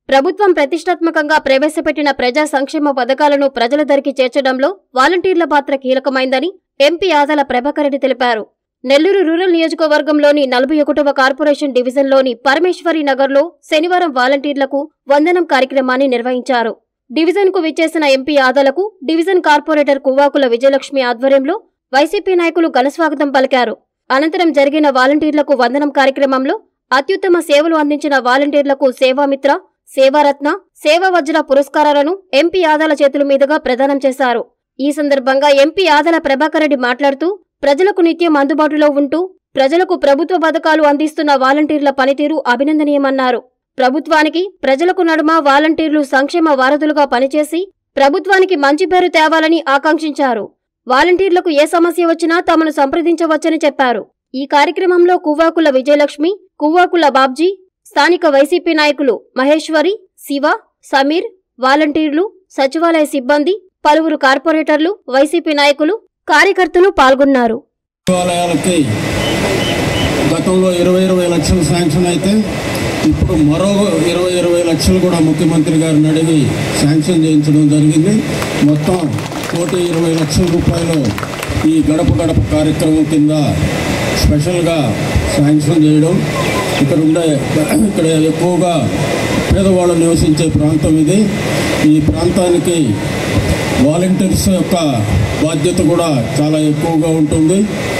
ప్రభుత్వం ప్రతిష్టాత్మకంగా ప్రవేశపెట్టిన ప్రజా సంక్షేమ పథకాలను ప్రజల దరికి చేర్చడంలో వాలంటీర్ల పాత్ర కీలకమైందని ఎంపీ ఆదాల ప్రభాకర్ రెడ్డి తెలిపారు నెల్లూరు రూరల్ నియోజకవర్గంలోని నలభై ఒకటవ కార్పొరేషన్ డివిజన్లోని పరమేశ్వరి నగర్లో శనివారం వాలంటీర్లకు వందనం కార్యక్రమాన్ని నిర్వహించారు డివిజన్కు విచ్చేసిన ఎంపీ ఆదాలకు డివిజన్ కార్పొరేటర్ కువ్వాకుల విజయలక్ష్మి ఆధ్వర్యంలో వైసీపీ నాయకులు ఘనస్వాగతం పలికారు అనంతరం జరిగిన వాలంటీర్లకు వందనం కార్యక్రమంలో అత్యుత్తమ సేవలు అందించిన వాలంటీర్లకు సేవామిత్ర సేవారత్న సేవా వజ్ర పురస్కారాలను ఎంపీ ఆదాల చేతుల మీదుగా ప్రదానం చేశారు ఈ సందర్భంగా ఎంపీ ఆదాల ప్రభాకర్ రెడ్డి మాట్లాడుతూ ప్రజలకు నిత్యం అందుబాటులో ఉంటూ ప్రజలకు ప్రభుత్వ పథకాలు అందిస్తున్న వాలంటీర్ల పనితీరు అభినందనీయమన్నారు ప్రభుత్వానికి ప్రజలకు నడుమ వాలంటీర్లు సంక్షేమ వారధులుగా పనిచేసి ప్రభుత్వానికి మంచి పేరు తేవాలని ఆకాంక్షించారు వాలంటీర్లకు ఏ సమస్య వచ్చినా తమను సంప్రదించవచ్చని చెప్పారు ఈ కార్యక్రమంలో కువ్వాకుల విజయలక్ష్మి కువ్వాకుల బాబ్జీ స్థానిక వైసీపీ నాయకులు మహేశ్వరి శివ సమీర్ వాలంటీర్లు సచివాలయ సిబ్బంది పలువురు కార్పొరేటర్లు వైసీపీ నాయకులు కార్యకర్తలు పాల్గొన్నారు దేవాలయాలకి గతంలో ఇరవై ఇరవై లక్షలు శాంక్షన్ అయితే ఇప్పుడు మరో ఇరవై ఇరవై లక్షలు కూడా ముఖ్యమంత్రి గారిని అడిగి శాంక్షన్ చేయించడం జరిగింది మొత్తం కోటి ఇరవై లక్షల రూపాయలు ఈ గడప గడప కార్యక్రమం కింద స్పెషల్గా శాంక్షన్ చేయడం ఇక్కడ ఉండే ఇక్కడ ఎక్కువగా పేదవాళ్ళు నివసించే ప్రాంతం ఇది ఈ ప్రాంతానికి వాలంటీర్స్ యొక్క బాధ్యత కూడా చాలా ఎక్కువగా ఉంటుంది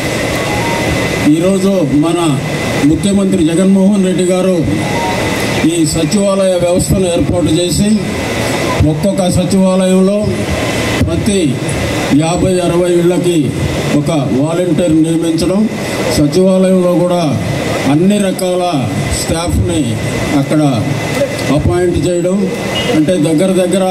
ఈరోజు మన ముఖ్యమంత్రి జగన్మోహన్ రెడ్డి గారు ఈ సచివాలయ వ్యవస్థను ఏర్పాటు చేసి ఒక్కొక్క సచివాలయంలో ప్రతి యాభై అరవై ఇళ్ళకి ఒక వాలంటీర్ నియమించడం సచివాలయంలో కూడా అన్ని రకాల స్టాఫ్ని అక్కడ అపాయింట్ చేయడం అంటే దగ్గర దగ్గర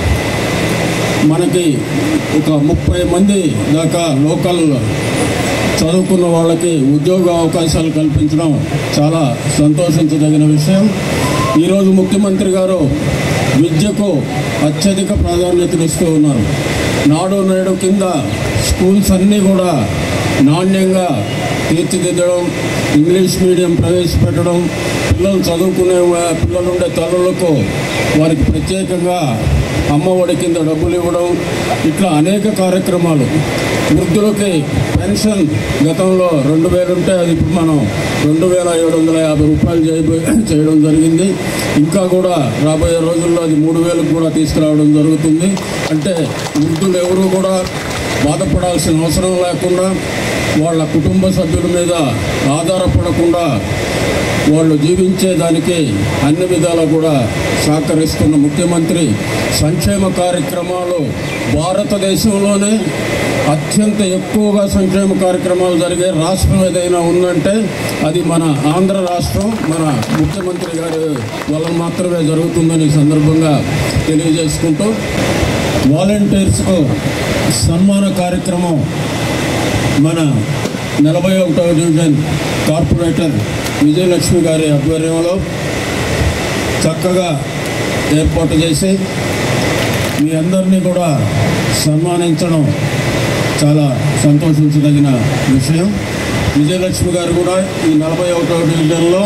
మనకి ఒక ముప్పై మంది దాకా లోకల్ చదువుకున్న వాళ్ళకి ఉద్యోగ అవకాశాలు కల్పించడం చాలా సంతోషించదగిన విషయం ఈరోజు ముఖ్యమంత్రి గారు విద్యకు అత్యధిక ప్రాధాన్యతనిస్తూ ఉన్నారు నాడు నేడు కింద స్కూల్స్ అన్నీ కూడా నాణ్యంగా తీర్చిదిద్దడం ఇంగ్లీష్ మీడియం ప్రవేశపెట్టడం పిల్లలు చదువుకునే వా- పిల్లలు ఉండే తల్లులకు వారికి ప్రత్యేకంగా అమ్మఒడి కింద డబ్బులు ఇవ్వడం ఇట్లా అనేక కార్యక్రమాలు వృద్ధులకి పెన్షన్ గతంలో రెండు వేలు ఉంటే అది ఇప్పుడు మనం రెండు వేల ఏడు వందల యాభై రూపాయలు చేయబో చేయడం జరిగింది ఇంకా కూడా రాబోయే రోజుల్లో అది మూడు వేలకు కూడా తీసుకురావడం జరుగుతుంది అంటే వృద్ధులు ఎవరు కూడా బాధపడాల్సిన అవసరం లేకుండా వాళ్ళ కుటుంబ సభ్యుల మీద ఆధారపడకుండా వాళ్ళు జీవించేదానికి అన్ని విధాలా కూడా సహకరిస్తున్న ముఖ్యమంత్రి సంక్షేమ కార్యక్రమాలు భారతదేశంలోనే అత్యంత ఎక్కువగా సంక్షేమ కార్యక్రమాలు జరిగే రాష్ట్రం ఏదైనా ఉందంటే అది మన ఆంధ్ర రాష్ట్రం మన ముఖ్యమంత్రి గారి వల్ల మాత్రమే జరుగుతుందని ఈ సందర్భంగా తెలియజేసుకుంటూ వాలంటీర్స్కు సన్మాన కార్యక్రమం మన నలభై ఒకటవ డివిజన్ కార్పొరేటర్ విజయలక్ష్మి గారి ఆధ్వర్యంలో చక్కగా ఏర్పాటు చేసి మీ అందరినీ కూడా సన్మానించడం చాలా సంతోషించదగిన విషయం విజయలక్ష్మి గారు కూడా ఈ నలభై ఒకటవ డివిజన్లో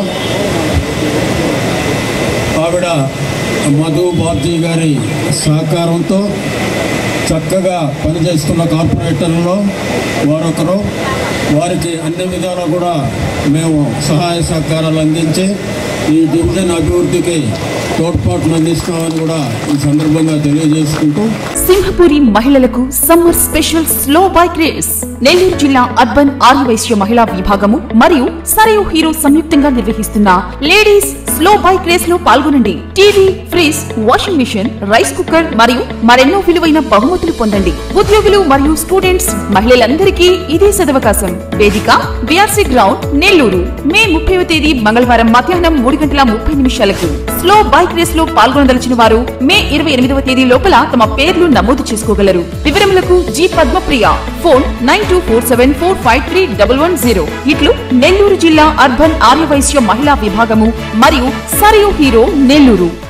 ఆవిడ మధు బాబ్జీ గారి సహకారంతో చక్కగా పనిచేస్తున్న కార్పొరేటర్లో వారొకరు వారికి అన్ని విధాలా కూడా మేము సహాయ సహకారాలు అందించి ఈ డివిజన్ అభివృద్ధికి తోడ్పాటును అందిస్తున్నామని కూడా ఈ సందర్భంగా తెలియజేసుకుంటూ సింహపురి మహిళలకు summer special slow bike race Nellore జిల్లా అర్బన్ ఆర్యవైశ్య మహిళా విభాగము మరియు సరయు హీరో సంయుక్తంగా నిర్వహిస్తున్న లేడీస్ స్లో బైక్ రేస్ లో పాల్గొనండి TV fridge washing machine rice cooker మరియు మరెన్నో విలువైన బహుమతులు పొందండి ఉద్యోగులు మరియు స్టూడెంట్స్ మహిళలందరికీ ఇదే సదవకాశం వేదిక బిఆర్సీ గ్రౌండ్ నెల్లూరు మే ముప్పైవ తేదీ మంగళవారం మధ్యాహ్నం మూడు గంటల ముప్పై నిమిషాలకు స్లో బైక్ రేస్ లో పాల్గొనదలిచిన వారు మే ఇరవై ఎనిమిదవ తేదీ లోపల తమ పేర్లు నమోదు చేసుకోగలరు వివరములకు G Padmapriya phone nine two four seven four five three double one zero ఇట్లు నెల్లూరు జిల్లా అర్బన్ ఆర్యవైశ్య మహిళా విభాగము మరియు సరియు హీరో నెల్లూరు